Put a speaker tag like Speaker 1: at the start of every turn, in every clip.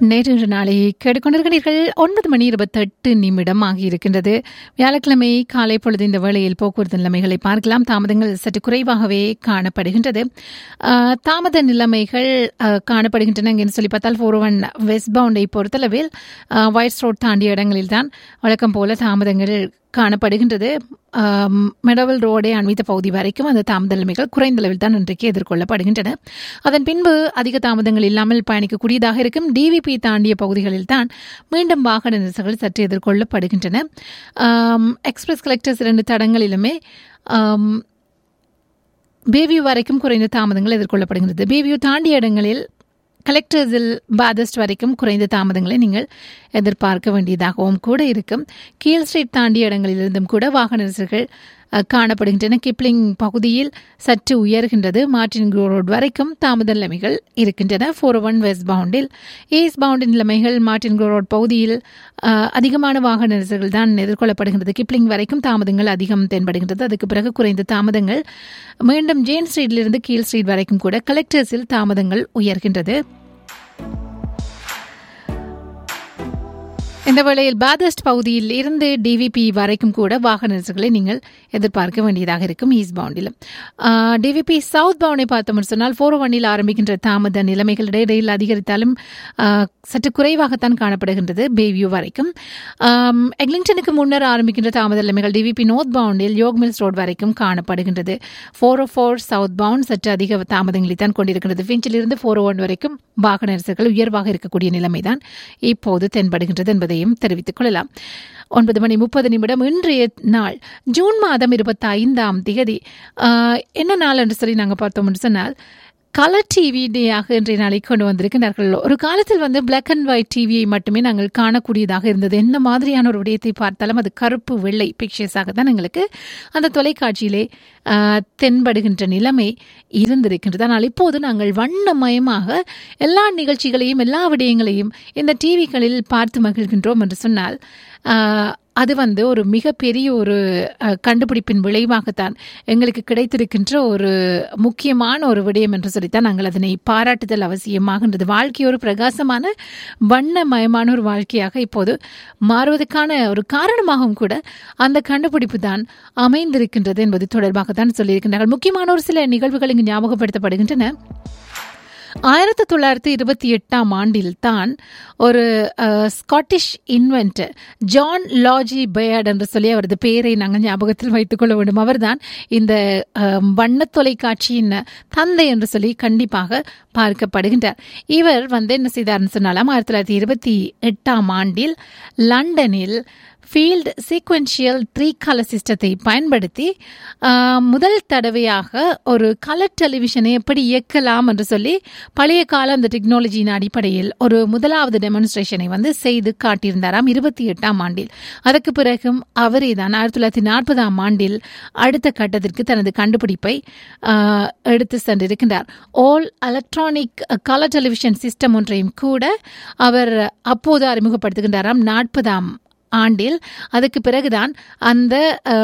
Speaker 1: நேற்று நாளை கேட்டுக்கொண்டிருக்கிறீர்கள் ஒன்பது மணி இருபத்தெட்டு நிமிடம் ஆகியிருக்கின்றது வியாழக்கிழமை காலை பொழுது இந்த வேளையில் போக்குவரத்து நிலைமைகளை பார்க்கலாம் தாமதங்கள் சற்று குறைவாகவே காணப்படுகின்றது ஆஹ், தாமத நிலைமைகள் ஆஹ், காணப்படுகின்றன என்று சொல்லி பார்த்தால் ஃபோர் ஒன் வெஸ்ட் பவுண்டை பொறுத்தளவில் ஆஹ், ஒயிட்ஸ் ரோட் தாண்டிய இடங்களில் தான் வழக்கம் போல தாமதங்கள் காணப்படுகின்றது ஆம், மெடவல் ரோடை அண்மித்த பகுதி வரைக்கும் அந்த தாமத நிலைமைகள் குறைந்த அளவில் தான் இன்றைக்கு எதிர்கொள்ளப்படுகின்றன அதன் பின்பு அதிக தாமதங்கள் இல்லாமல் பயணிக்கக்கூடியதாக இருக்கும் டிவிபி தாண்டிய பகுதிகளில் தான் மீண்டும் வாகன நெரிசல்கள் சற்று எதிர்கொள்ளப்படுகின்றன ஆம், எக்ஸ்பிரஸ் கலெக்டர்ஸ் இரண்டு தடங்களிலுமே ஆம், பேவியூ வரைக்கும் குறைந்த தாமதங்கள் எதிர்கொள்ளப்படுகிறது பேவியூ தாண்டிய இடங்களில் கலெக்டர்ஸில் பாதஸ்ட் வரைக்கும் குறைந்த தாமதங்களை நீங்கள் எதிர்பார்க்க வேண்டியதாகவும் கூட இருக்கும் கீழ் ஸ்ட்ரீட் தாண்டிய இடங்களிலிருந்தும் கூட வாகன நெரிசல்கள் அஹ், காணப்படுகின்றன கிப்ளிங் பகுதியில் சற்று உயர்கின்றது மார்டின் குரோ ரோட் வரைக்கும் தாமத நிலைமைகள் இருக்கின்றன ஃபோர் ஒன் வெஸ்ட் பவுண்டில் ஈஸ்ட் பவுண்டின் நிலைமைகள் மார்டின் குரோ ரோட் பகுதியில் அஹ், அதிகமான வாகன நெரிசல்கள் தான் எதிர்கொள்ளப்படுகின்றது கிப்ளிங் வரைக்கும் தாமதங்கள் அதிகம் தென்படுகின்றது அதுக்கு பிறகு குறைந்த தாமதங்கள் மீண்டும் ஜேன் ஸ்ட்ரீட்டிலிருந்து கீழ் ஸ்ட்ரீட் வரைக்கும் கூட கலெக்டர்ஸில் தாமதங்கள் உயர்கின்றது இந்த வேளையில் பாதஸ்ட் பகுதியில் இருந்து டிவிபி வரைக்கும் கூட வாகன நெரிசல்களை நீங்கள் எதிர்பார்க்க வேண்டியதாக இருக்கும் ஈஸ்ட் பவுண்டிலும் டிவிபி சவுத் பவுண்டை பார்த்தோம்னு சொன்னால் ஃபோர் ஒன்னில் ஆரம்பிக்கின்ற தாமத நிலைமைகள் இடையிடையில் அதிகரித்தாலும் ஆ, சற்று குறைவாகத்தான் காணப்படுகின்றது பேவியூ வரைக்கும் ஆம், எக்லிங்டனுக்கு முன்னர் ஆரம்பிக்கின்ற தாமத நிலைமைகள் டிவிபி நோர்த் பவுண்டில் யோக் மில்ஸ் ரோட் வரைக்கும் காணப்படுகின்றது four O four south bound சற்று அதிக தாமதங்களை தான் கொண்டிருக்கிறது ஃபிஞ்சிலிருந்து ஃபோர் ஒன் வரைக்கும் வாகன நெரிசல்கள் உயர்வாக இருக்கக்கூடிய நிலைமைதான் இப்போது தென்படுகின்றது என்பதையும் தெரிவித்துக் கொள்ளலாம் ஒன்பது மணி முப்பது நிமிடம் இன்றைய நாள் ஜூன் மாதம் இருபத்தி ஐந்தாம் திகதி ஆஹ், என்ன நாள் என்று சொல்லி நாங்கள் பார்த்தோம்னு சொன்னால் கலர் டிவி டேயாக இன்றைய நாளை கொண்டு வந்திருக்கிறார்கள் ஒரு காலத்தில் வந்து பிளாக் அண்ட் ஒயிட் டிவியை மட்டுமே நாங்கள் காணக்கூடியதாக இருந்தது என்ன மாதிரியான ஒரு விடயத்தை பார்த்தாலும் அது கருப்பு வெள்ளை பிக்சர்ஸாக தான் எங்களுக்கு அந்த தொலைக்காட்சியிலே ஆஹ், தென்படுகின்ற நிலைமை இருந்திருக்கின்றது ஆனால் இப்போது நாங்கள் வண்ணமயமாக எல்லா நிகழ்ச்சிகளையும் எல்லா விடயங்களையும் இந்த டிவிகளில் பார்த்து மகிழ்கின்றோம் என்று சொன்னால் ஆஹ், அது வந்து ஒரு மிகப்பெரிய ஒரு அஹ், கண்டுபிடிப்பின் விளைவாகத்தான் எங்களுக்கு கிடைத்திருக்கின்ற ஒரு முக்கியமான ஒரு விடயம் என்று சொல்லித்தான் நாங்கள் அதனை பாராட்டுதல் அவசியமாகின்றது வாழ்க்கை ஒரு பிரகாசமான வண்ணமயமான ஒரு வாழ்க்கையாக இப்போது மாறுவதற்கான ஒரு காரணமாகவும் கூட அந்த கண்டுபிடிப்பு தான் அமைந்திருக்கின்றது என்பது தொடர்பாக தான் சொல்லியிருக்கின்றார்கள் முக்கியமான ஒரு சில நிகழ்வுகள் இங்கு ஞாபகப்படுத்தப்படுகின்றன ஆயிரத்தி தொள்ளாயிரத்தி இருபத்தி எட்டாம் ஆண்டில் தான் ஒரு அஹ், Scottish inventor John Logie Baird என்று சொல்லி அவரது பெயரை நாங்கள் ஞாபகத்தில் வைத்துக் கொள்ள வேண்டும் அவர்தான் இந்த அஹ், வண்ணத் தொலைக்காட்சியின் தந்தை என்று சொல்லி கண்டிப்பாக பார்க்கப்படுகின்றார் இவர் வந்து என்ன செய்தார்னு சொன்னாலும் ஆயிரத்தி தொள்ளாயிரத்தி இருபத்தி எட்டாம் ஆண்டில் லண்டனில் ஃபீல்டு சீக்வென்ஷியல் த்ரீ கலர் சிஸ்டத்தை பயன்படுத்தி ஆஹ், முதல் தடவையாக ஒரு கலர் டெலிவிஷனை எப்படி இயக்கலாம் என்று சொல்லி பழைய கால அந்த டெக்னாலஜியின் அடிப்படையில் ஒரு முதலாவது டெமான்ஸ்ட்ரேஷனை வந்து செய்து காட்டியிருந்தாராம் இருபத்தி எட்டாம் ஆண்டில் அதற்கு பிறகும் அவரே தான் ஆயிரத்தி தொள்ளாயிரத்தி நாற்பதாம் ஆண்டில் அடுத்த கட்டத்திற்கு தனது கண்டுபிடிப்பை ஆஹ், எடுத்து சென்றிருக்கின்றார் all electronic colour television system ஒன்றையும் கூட அவர் அப்போது அறிமுகப்படுத்துகின்றாராம் நாற்பதாம் ஆண்டில் அதுக்கு பிறகுதான் அந்த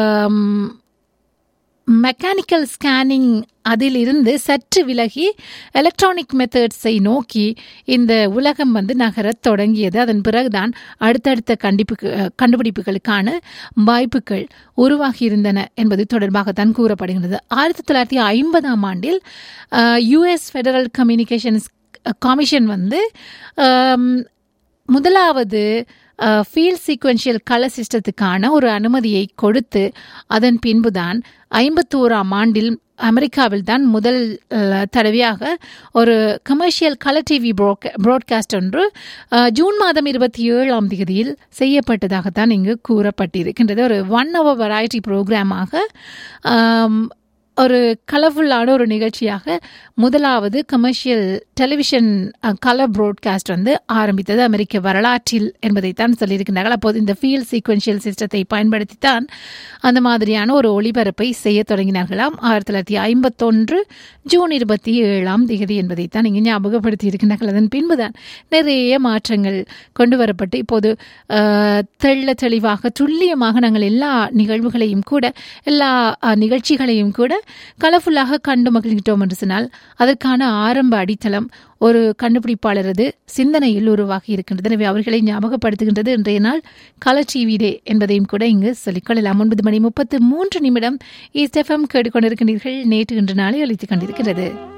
Speaker 1: மெக்கானிக்கல் ஸ்கேனிங் அதிலிருந்து சற்று விலகி எலக்ட்ரானிக் மெத்தட்ஸை நோக்கி இந்த உலகம் வந்து நகரத் தொடங்கியது அதன் பிறகுதான் அடுத்தடுத்த கண்டிப்பு கண்டுபிடிப்புகளுக்கான வாய்ப்புகள் உருவாகி இருந்தன என்பது தொடர்பாகத்தான் கூறப்படுகிறது ஆயிரத்தி தொள்ளாயிரத்தி ஐம்பதாம் ஆண்டில் யுஎஸ் ஃபெடரல் கம்யூனிகேஷன்ஸ் கமிஷன் வந்து ஆம், முதலாவது ஃபீல்ட் சீக்வென்ஷியல் கலர் சிஸ்டத்துக்கான ஒரு அனுமதியை கொடுத்து அதன் பின்புதான் ஐம்பத்தோராம் ஆண்டில் அமெரிக்காவில் தான் முதல் அஹ், தடவையாக ஒரு கமர்ஷியல் கலர் டிவி ப்ராட்காஸ்ட் ஒன்று அஹ், ஜூன் மாதம் இருபத்தி ஏழாம் தேதியில் செய்யப்பட்டதாகத்தான் இங்கு கூறப்பட்டிருக்கின்றது ஒரு ஒன் ஹவர் வெரைட்டி ப்ரோக்ராமாக ஒரு கலர்ஃபுல்லான ஒரு நிகழ்ச்சியாக முதலாவது கமர்ஷியல் டெலிவிஷன் கலர் ப்ராட்காஸ்ட் வந்து ஆரம்பித்தது அமெரிக்க வரலாற்றில் என்பதைத்தான் சொல்லியிருக்கிறார்கள் அப்போது இந்த ஃபீல்ட் சீக்வென்ஷியல் சிஸ்டத்தை பயன்படுத்தித்தான் அந்த மாதிரியான ஒரு ஒளிபரப்பை செய்ய தொடங்கினார்களாம் ஆயிரத்தி தொள்ளாயிரத்தி ஐம்பத்தொன்று ஜூன் இருபத்தி ஏழாம் தேதி என்பதைத்தான் இங்கே ஞாபகப்படுத்தி இருக்கின்றார்கள் அதன் பின்புதான் நிறைய மாற்றங்கள் கொண்டு வரப்பட்டு இப்போது அஹ், தெள்ள தெளிவாக துல்லியமாக நாங்கள் எல்லா நிகழ்வுகளையும் கூட எல்லா அஹ், நிகழ்ச்சிகளையும் கூட கலர்ஃபுல்லாக கண்டு மகிழ்கிட்டோம் என்று சொன்னால் அதற்கான ஆரம்ப அடித்தளம் ஒரு கண்டுபிடிப்பாளரது சிந்தனையில் உருவாகி இருக்கின்றது எனவே அவர்களை ஞாபகப்படுத்துகின்றது இன்றைய நாள் கலர் டிவி டே என்பதையும் கூட இங்கு சொல்லிக்கொள்ளலாம் ஒன்பது மணி முப்பத்து மூன்று நிமிடம் ஈஸ்ட் எஃப்எம் கேட்டுக்கொண்டிருக்கின்றீர்கள் நேற்று இன்று நாளை அளித்துக் கொண்டிருக்கிறது